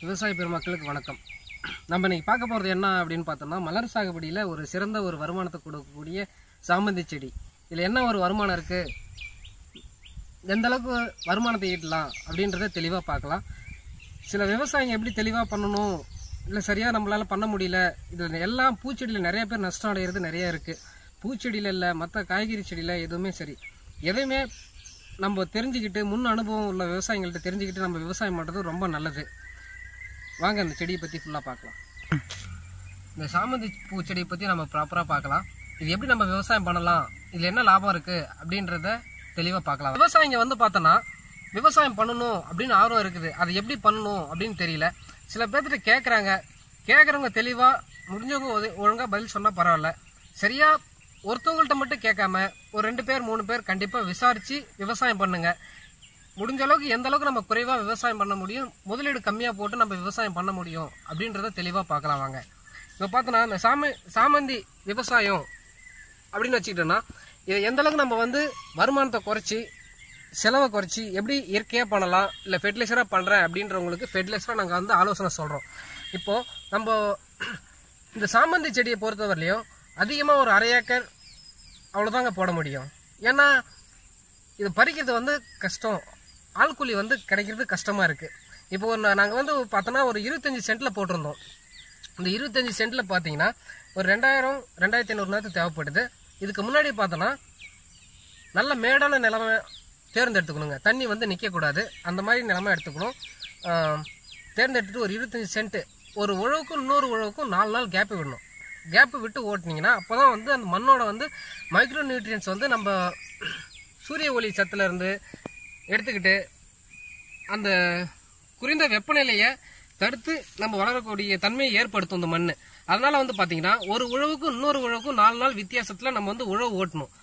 விவசாய பெருமக்களுக்கு வணக்கம் நம்ம இன்னைக்கு பார்க்க போகிறது என்ன அப்படின்னு பார்த்தோம்னா மலர் சாகுபடியில் ஒரு சிறந்த ஒரு வருமானத்தை கொடுக்கக்கூடிய சாமந்தி செடி இதில் என்ன ஒரு வருமானம் இருக்குது எந்த அளவுக்கு வருமானத்தை ஈட்டலாம் அப்படின்றத தெளிவாக பார்க்கலாம் சில விவசாயிங்க எப்படி தெளிவாக பண்ணணும் இல்லை சரியாக நம்மளால் பண்ண முடியல இதில் எல்லாம் பூச்செடியில் நிறைய பேர் நஷ்டம் அடைகிறது நிறைய இருக்குது பூச்செடியில் இல்லை மற்ற காய்கறி செடியில் எதுவுமே சரி எதையுமே நம்ம தெரிஞ்சுக்கிட்டு முன் அனுபவம் உள்ள விவசாயிகள்கிட்ட தெரிஞ்சுக்கிட்டு நம்ம விவசாயம் பண்ணுறது ரொம்ப நல்லது வாங்க அந்த செடியை பற்றி ஃபுல்லாக பார்க்கலாம் இந்த சாமந்தி பூச்செடியை பற்றி நம்ம ப்ராப்பராக பார்க்கலாம் இது எப்படி நம்ம விவசாயம் பண்ணலாம் இதில் என்ன லாபம் இருக்குது அப்படின்றத தெளிவாக பார்க்கலாம் விவசாயிங்க வந்து பார்த்தோன்னா விவசாயம் பண்ணணும் அப்படின்னு ஆர்வம் இருக்குது அதை எப்படி பண்ணணும் அப்படின்னு தெரியல சில பேர்த்திட்ட கேட்குறாங்க கேட்குறவங்க தெளிவாக முடிஞ்சவங்க ஒழுங்காக பதில் சொன்னால் பரவாயில்ல சரியாக ஒருத்தவங்கள்ட்ட மட்டும் கேட்காம ஒரு ரெண்டு பேர் மூணு பேர் கண்டிப்பாக விசாரித்து விவசாயம் பண்ணுங்க முடிஞ்ச அளவுக்கு எந்த அளவுக்கு நம்ம குறைவாக விவசாயம் பண்ண முடியும் முதலீடு கம்மியாக போட்டு நம்ம விவசாயம் பண்ண முடியும் அப்படின்றத தெளிவாக பார்க்கலாம் வாங்க இப்போ பார்த்தோன்னா இந்த சாம சாமந்தி விவசாயம் அப்படின்னு வச்சுக்கிட்டோன்னா இதை எந்த அளவுக்கு நம்ம வந்து வருமானத்தை குறைச்சி செலவை குறைச்சி எப்படி இயற்கையாக பண்ணலாம் இல்லை ஃபெர்டிலைசராக பண்ணுறேன் அப்படின்றவங்களுக்கு ஃபெர்டிலைசராக நாங்கள் வந்து ஆலோசனை சொல்கிறோம் இப்போது நம்ம இந்த சாமந்தி செடியை பொறுத்தவரையிலையும் அதிகமாக ஒரு அரை ஏக்கர் அவ்வளோதாங்க போட முடியும் ஏன்னா இது பறிக்கிறது வந்து கஷ்டம் ஆள்கூலி வந்து கிடைக்கிறது கஷ்டமாக இருக்குது இப்போ ஒரு நாங்கள் வந்து பார்த்தோன்னா ஒரு இருபத்தஞ்சி சென்ட்டில் போட்டிருந்தோம் இந்த இருபத்தஞ்சி சென்ட்டில் பார்த்தீங்கன்னா ஒரு ரெண்டாயிரம் ரெண்டாயிரத்தி ஐநூறு நேரத்துக்கு தேவைப்படுது இதுக்கு முன்னாடி பார்த்தோன்னா நல்ல மேடான நிலமை தேர்ந்தெடுத்துக்கணுங்க தண்ணி வந்து நிற்கக்கூடாது அந்த மாதிரி நிலமை எடுத்துக்கணும் ஆஹ், தேர்ந்தெடுத்துட்டு ஒரு இருபத்தஞ்சி சென்ட்டு ஒரு உழவுக்கும் இன்னொரு உழவுக்கும் நாலு நாள் கேப்பு விடணும் கேப்பு விட்டு ஓட்டினீங்கன்னா அப்போ தான் வந்து அந்த மண்ணோட வந்து மைக்ரோ நியூட்ரியன்ஸ் வந்து நம்ம சூரிய ஒளி சத்துல இருந்து எடுத்துக்கிட்டு அந்த குறைந்த வெப்பநிலையை தடுத்து நம்ம வளரக்கூடிய தன்மையை ஏற்படுத்தும் இந்த மண் அதனால வந்து பார்த்தீங்கன்னா ஒரு உழவுக்கும் இன்னொரு உழவுக்கும் நாலு நாள் வித்தியாசத்தில் நம்ம வந்து உழவு ஓட்டணும்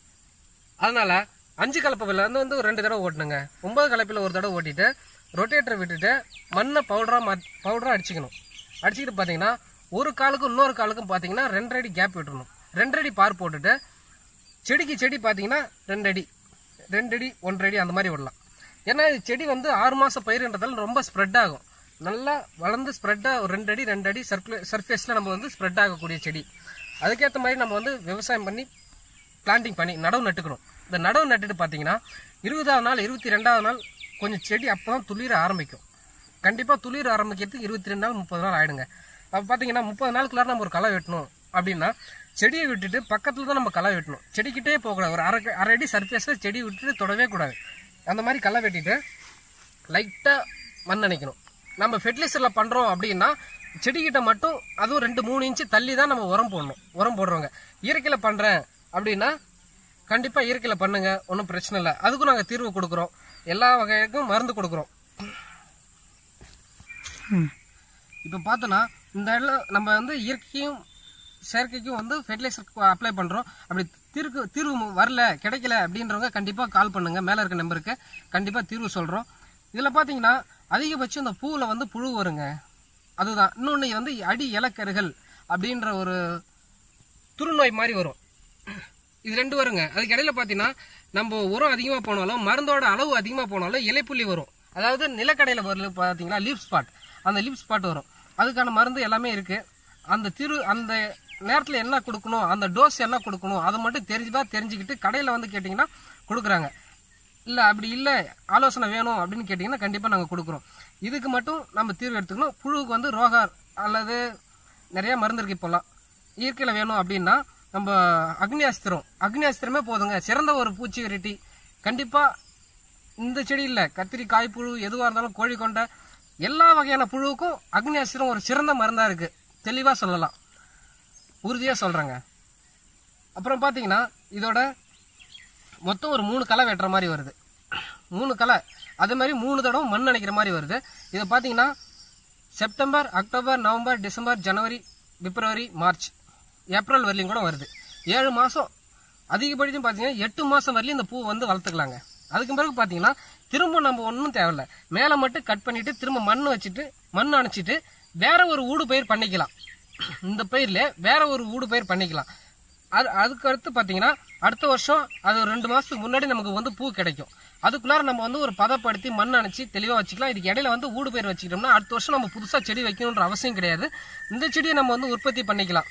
அதனால அஞ்சு கலப்பையில் வந்து வந்து ஒரு ரெண்டு தடவை ஓட்டணுங்க ஒன்பது கலப்பையில் ஒரு தடவை ஓட்டிட்டு ரொட்டேட்டரை விட்டுட்டு மண்ணை பவுடராக மா பவுடராக அடிச்சுக்கணும் அடிச்சுக்கிட்டு பார்த்தீங்கன்னா ஒரு காலுக்கும் இன்னொரு காலுக்கும் பார்த்தீங்கன்னா ரெண்டரை அடி கேப் விட்டுறணும் ரெண்டரை அடி பார் போட்டுட்டு செடிக்கு செடி பார்த்தீங்கன்னா ரெண்டு அடி ரெண்டு அடி ஒன்றரை அடி அந்த மாதிரி விடலாம் ஏன்னா இது செடி வந்து ஆறு மாதம் பயிருன்றதால ரொம்ப ஸ்ப்ரெட் ஆகும் நல்லா வளர்ந்து ஸ்ப்ரெட்டாக ஒரு ரெண்டு அடி ரெண்டு அடி சர்க்குலே சர்ஃபேஸில் நம்ம வந்து ஸ்ப்ரெட் ஆகக்கூடிய செடி அதுக்கேற்ற மாதிரி நம்ம வந்து விவசாயம் பண்ணி பிளான்டிங் பண்ணி நடவு நட்டுக்கணும் இந்த நடவு நட்டுட்டு பார்த்தீங்கன்னா இருபதாவது நாள் இருபத்தி ரெண்டாவது நாள் கொஞ்சம் செடி அப்போ தான் துளிர ஆரம்பிக்கும் கண்டிப்பாக துளிர ஆரம்பிக்கிறதுக்கு இருபத்தி ரெண்டு நாள் முப்பது நாள் ஆயிடுங்க அப்போ பார்த்தீங்கன்னா முப்பது நாளுக்குள்ளார நம்ம ஒரு களை வெட்டணும் அப்படின்னா செடியை விட்டுட்டு பக்கத்தில் தான் நம்ம களை வெட்டணும் செடிக்கிட்டே போகக்கூடாது ஒரு அரை அரை அடி சர்ஃபேஸில் செடி விட்டுட்டு தொடவே கூடாது அந்த மாதிரி களை வெட்டிட்டு லைட்டாக மண் நினைக்கணும் நம்ம ஃபெர்டிலைசரில் பண்ணுறோம் அப்படின்னா செடிக்கிட்ட மட்டும் அதுவும் ரெண்டு மூணு இன்ச்சு தள்ளி தான் நம்ம உரம் போடணும் உரம் போடுறவங்க இயற்கையில் பண்ணுறேன் அப்படின்னா கண்டிப்பாக இயற்கையில் பண்ணுங்க ஒன்றும் பிரச்சனை இல்லை அதுக்கும் நாங்கள் தீர்வு கொடுக்குறோம் எல்லா வகைக்கும் மருந்து கொடுக்குறோம் இப்போ பார்த்தோன்னா இந்த இடத்துல நம்ம வந்து இயற்கையும் செயற்கைக்கும் வந்து ஃபெர்டிலைசர் அப்ளை பண்ணுறோம் அப்படி தீர்வு தீர்வு வரல கிடைக்கல அப்படின்றவங்க கண்டிப்பாக கால் பண்ணுங்க மேலே இருக்க நம்பருக்கு கண்டிப்பாக தீர்வு சொல்கிறோம் இதில் பார்த்தீங்கன்னா அதிகபட்சம் இந்த பூவில் வந்து புழு வருங்க அதுதான் இன்னொன்று வந்து அடி இலக்கருகள் அப்படின்ற ஒரு துருநோய் மாதிரி வரும் இது ரெண்டு வருங்க அதுக்கு இடையில பார்த்தீங்கன்னா நம்ம உரம் அதிகமாக போனாலும் மருந்தோட அளவு அதிகமாக போனாலும் இலைப்புள்ளி வரும் அதாவது நிலக்கடையில் வரல பார்த்தீங்கன்னா லீப் ஸ்பாட் அந்த லீப் ஸ்பாட் வரும் அதுக்கான மருந்து எல்லாமே இருக்கு அந்த திரு அந்த நேரத்தில் என்ன கொடுக்கணும் அந்த டோஸ் என்ன கொடுக்கணும் அதை மட்டும் தெரிஞ்சுதா தெரிஞ்சுக்கிட்டு கடையில் வந்து கேட்டிங்கன்னா கொடுக்குறாங்க இல்லை அப்படி இல்லை ஆலோசனை வேணும் அப்படின்னு கேட்டிங்கன்னா கண்டிப்பாக நாங்கள் கொடுக்குறோம் இதுக்கு மட்டும் நம்ம தீர்வு எடுத்துக்கணும் புழுவுக்கு வந்து ரோகார் அல்லது நிறைய மருந்து இருக்கு இப்போல்லாம் இயற்கையில் வேணும் அப்படின்னா நம்ம அக்னி அஸ்திரம் அக்னி அஸ்திரமே போதுங்க சிறந்த ஒரு பூச்சி வெரைட்டி கண்டிப்பாக இந்த செடி இல்லை கத்திரி காய்ப்புழு எதுவாக இருந்தாலும் கோழி கொண்ட எல்லா வகையான புழுவுக்கும் அக்னி அஸ்திரம் ஒரு சிறந்த மருந்தாக இருக்குது தெளிவாக சொல்லலாம் உறுதியாக சொல்கிறேங்க அப்புறம் பார்த்தீங்கன்னா இதோட மொத்தம் ஒரு மூணு களை வெட்டுற மாதிரி வருது மூணு களை அதே மாதிரி மூணு தடவை மண் அணைக்கிற மாதிரி வருது இதை பார்த்தீங்கன்னா செப்டம்பர் அக்டோபர் நவம்பர் டிசம்பர் ஜனவரி பிப்ரவரி மார்ச் ஏப்ரல் வரலையும் கூட வருது ஏழு மாதம் அதிகபட்சம் பார்த்தீங்கன்னா எட்டு மாதம் வரலையும் இந்த பூ வந்து வளர்த்துக்கலாங்க அதுக்கு பிறகு பார்த்தீங்கன்னா திரும்ப நம்ம ஒன்றும் தேவையில்ல மேலே மட்டும் கட் பண்ணிட்டு திரும்ப மண் வச்சுட்டு மண் அணைச்சிட்டு வேற ஒரு ஊடு பயிர் பண்ணிக்கலாம் இந்த பயிரில் வேற ஒரு ஊடு பயிர் பண்ணிக்கலாம் அது அதுக்கு அடுத்து பார்த்தீங்கன்னா அடுத்த வருஷம் அது ஒரு ரெண்டு மாசத்துக்கு முன்னாடி நமக்கு வந்து பூ கிடைக்கும் அதுக்குள்ளார நம்ம வந்து ஒரு பதப்படுத்தி மண் அணைச்சி தெளிவாக வச்சுக்கலாம் இதுக்கு இடையில வந்து ஊடு பயிர் வச்சுக்கிட்டோம்னா அடுத்த வருஷம் நம்ம புதுசாக செடி வைக்கணுன்ற அவசியம் கிடையாது இந்த செடியை நம்ம வந்து உற்பத்தி பண்ணிக்கலாம்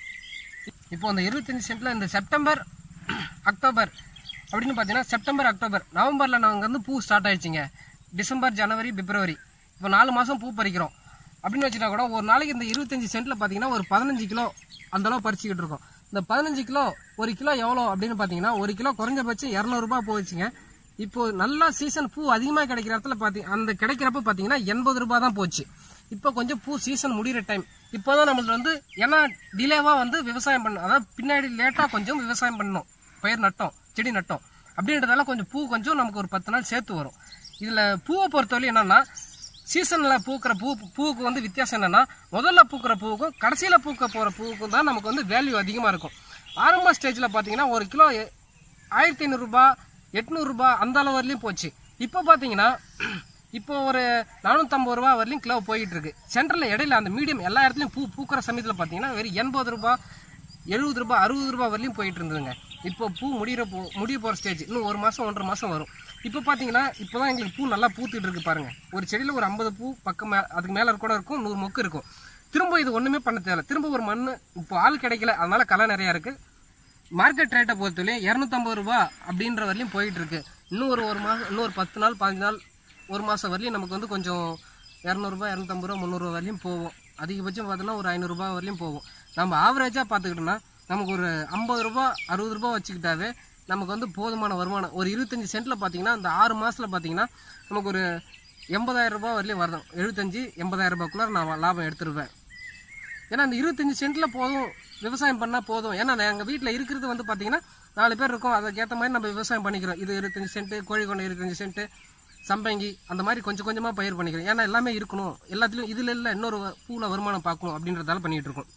இப்போ இந்த இருபத்தஞ்சி சென்ட்ல இந்த செப்டம்பர் அக்டோபர் அப்படின்னு பார்த்தீங்கன்னா செப்டம்பர் அக்டோபர் நவம்பரில் நாங்கள் வந்து பூ ஸ்டார்ட் ஆயிடுச்சுங்க டிசம்பர் ஜனவரி பிப்ரவரி இப்போ நாலு மாதம் பூ பறிக்கிறோம் அப்படின்னு வச்சுட்டா கூட ஒரு நாளைக்கு இந்த இருபத்தஞ்சி சென்ட்டில் பார்த்தீங்கன்னா ஒரு பதினஞ்சு கிலோ அந்த அளவு பறிச்சுக்கிட்டு இருக்கோம் இந்த பதினஞ்சு கிலோ ஒரு கிலோ எவ்வளோ அப்படின்னு பார்த்தீங்கன்னா ஒரு கிலோ குறைஞ்சபட்சம் இரநூறுபா போச்சுங்க இப்போ நல்லா சீசன் பூ அதிகமாக கிடைக்கிற இடத்துல பார்த்தி அந்த கிடைக்கிறப்ப பார்த்தீங்கன்னா எண்பது ரூபாய் தான் போச்சு இப்போ கொஞ்சம் பூ சீசன் முடிகிற டைம் இப்போதான் நம்மளுக்கு வந்து ஏன்னா டிலேவாக வந்து விவசாயம் பண்ணணும் அதாவது பின்னாடி லேட்டாக கொஞ்சம் விவசாயம் பண்ணணும் பயிர் நட்டோம் செடி நட்டோம் அப்படின்றதால கொஞ்சம் பூ கொஞ்சம் நமக்கு ஒரு பத்து நாள் சேர்த்து வரும் இதில் பூவை பொறுத்தவரை என்னன்னா சீசனில் பூக்கிற பூ பூவுக்கு வந்து வித்தியாசம் என்னன்னா முதல்ல பூக்கிற பூவுக்கும் கடைசியில் பூக்க போகிற பூவுக்கும் தான் நமக்கு வந்து வேல்யூ அதிகமாக இருக்கும் ஆரம்ப ஸ்டேஜில் பார்த்தீங்கன்னா ஒரு கிலோ எ- ஆயிரத்தி ஐநூறுரூபா எட்நூறுரூபா அந்த அளவு வரலையும் போச்சு இப்போ பார்த்தீங்கன்னா இப்போ ஒரு நானூற்றம்பது ரூபா வரலையும் கிலோ போயிட்டு இருக்கு சென்டரில் இடையில அந்த மீடியம் எல்லா இடத்துலையும் பூ பூக்கிற சமயத்தில் பார்த்தீங்கன்னா வெறும் எண்பது ரூபா எழுபது ரூபாய் அறுபது ரூபாய் வரலையும் போயிட்டு இருந்ததுங்க இப்போ பூ முடிகிற போ முடிய போகிற ஸ்டேஜ் இன்னும் ஒரு மாதம் ஒன்றரை மாதம் வரும் இப்போ பார்த்தீங்கன்னா இப்போ தான் எங்களுக்கு பூ நல்லா பூத்துட்டு இருக்கு பாருங்க ஒரு செடியில் ஒரு ஐம்பது பூ பக்கம் மே அதுக்கு மேலே கூட இருக்கும் நூறு மொக்கு இருக்கும் திரும்ப இது ஒன்றுமே பண்ண தேவையில்ல திரும்ப ஒரு மண் இப்போ ஆள் கிடைக்கல அதனால களை நிறையா இருக்குது மார்க்கெட் ரேட்டை பொறுத்தவரையும் இரநூத்தம்பது ரூபா அப்படின்ற வரலையும் போயிட்டு இருக்கு இன்னும் ஒரு ஒரு மாதம் இன்னும் ஒரு பத்து நாள் பதினஞ்சு நாள் ஒரு மாதம் வரலையும் நமக்கு வந்து கொஞ்சம் இரநூறுபா இரநூத்தம்பது ரூபா முந்நூறுரூவா வரலையும் போகும் அதிகபட்சம் பார்த்தோன்னா ஒரு ஐநூறுரூபா வரலையும் போகும் நம்ம ஆவரேஜாக பார்த்துக்கிட்டோம்னா நமக்கு ஒரு ஐம்பது ரூபா அறுபது ரூபா வச்சுக்கிட்டாவே நமக்கு வந்து போதுமான வருமானம் ஒரு இருபத்தஞ்சி சென்ட்டில் பார்த்தீங்கன்னா இந்த ஆறு மாதத்தில் பார்த்தீங்கன்னா நமக்கு ஒரு எண்பதாயிரம் ரூபாய் வரலையும் வரணும் எழுபத்தஞ்சி எண்பதாயிரம் ரூபாய்க்குள்ள நான் லாபம் எடுத்துருவேன் ஏன்னா அந்த இருபத்தஞ்சி சென்ட்ல போதும் விவசாயம் பண்ணால் போதும் ஏன்னா எங்கள் வீட்டில் இருக்கிறது வந்து பார்த்தீங்கன்னா நாலு பேர் இருக்கோம் அதுக்கேற்ற மாதிரி நம்ம விவசாயம் பண்ணிக்கிறோம் இது இருபத்தஞ்சி சென்ட்டு கோழிக்கொண்டை இருபத்தஞ்சி சென்ட்டு சம்பங்கி அந்த மாதிரி கொஞ்சம் கொஞ்சமாக பயிர் பண்ணிக்கிறோம் ஏன்னா எல்லாமே இருக்கணும் எல்லாத்துலேயும் இதில் இல்லை இன்னொரு பூவில் வருமானம் பார்க்கணும் அப்படின்றதால பண்ணிகிட்டு இருக்கோம்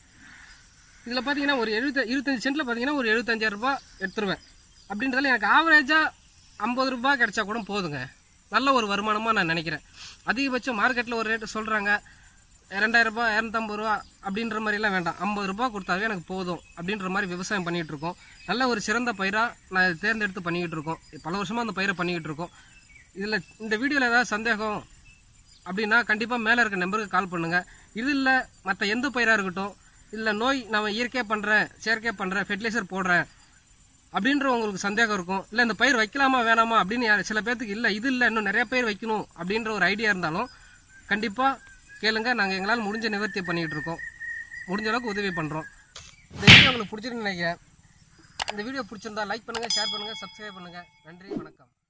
இதில் பார்த்தீங்கன்னா ஒரு எழுபத்த இருபத்தஞ்சி சென்ட்டில் பார்த்தீங்கன்னா ஒரு எழுபத்தஞ்சாயிரம் ரூபாய் எடுத்துருவேன் அப்படின்றதால எனக்கு ஆவரேஜாக ஐம்பது ரூபாய் கிடைச்சா கூட போதுங்க நல்ல ஒரு வருமானமாக நான் நினைக்கிறேன் அதிகபட்சம் மார்க்கெட்டில் ஒரு ரேட்டு சொல்கிறாங்க ரெண்டாயிரம் ரூபாய் இரநூத்தம்பது ரூபா அப்படின்ற மாதிரிலாம் வேண்டாம் ஐம்பது ரூபாய் கொடுத்தாவே எனக்கு போதும் அப்படின்ற மாதிரி விவசாயம் பண்ணிகிட்டு இருக்கோம் நல்ல ஒரு சிறந்த பயிராக நான் இதை தேர்ந்தெடுத்து பண்ணிக்கிட்டு இருக்கோம் பல வருஷமாக அந்த பயிரை பண்ணிக்கிட்டு இருக்கோம் இதில் இந்த வீடியோவில் ஏதாவது சந்தேகம் அப்படின்னா கண்டிப்பாக மேலே இருக்க நம்பருக்கு கால் பண்ணுங்கள் இது இல்லை மற்ற எந்த பயிராக இருக்கட்டும் இல்லை நோய் நான் இயற்கையாக பண்ணுறேன் செயற்கையாக பண்ணுறேன் ஃபெர்டிலைசர் போடுறேன் அப்படின்ற உங்களுக்கு சந்தேகம் இருக்கும் இல்லை இந்த பயிர் வைக்கலாமா வேணாமா அப்படின்னு யா- சில பேர்த்துக்கு இல்லை இது இல்லை இன்னும் நிறைய பயிர் வைக்கணும் அப்படின்ற ஒரு ஐடியா இருந்தாலும் கண்டிப்பாக கேளுங்க நாங்கள் எங்களால் முடிஞ்ச நிவர்த்தி பண்ணிகிட்டு இருக்கோம் முடிஞ்ச அளவுக்கு உதவி பண்ணுறோம் இந்த வீடியோ உங்களுக்கு பிடிச்சிருக்குன்னு நினைக்கிறேன் இந்த வீடியோ பிடிச்சிருந்தா லைக் பண்ணுங்கள் ஷேர் பண்ணுங்கள் சப்ஸ்கிரைப் பண்ணுங்கள் நன்றி வணக்கம்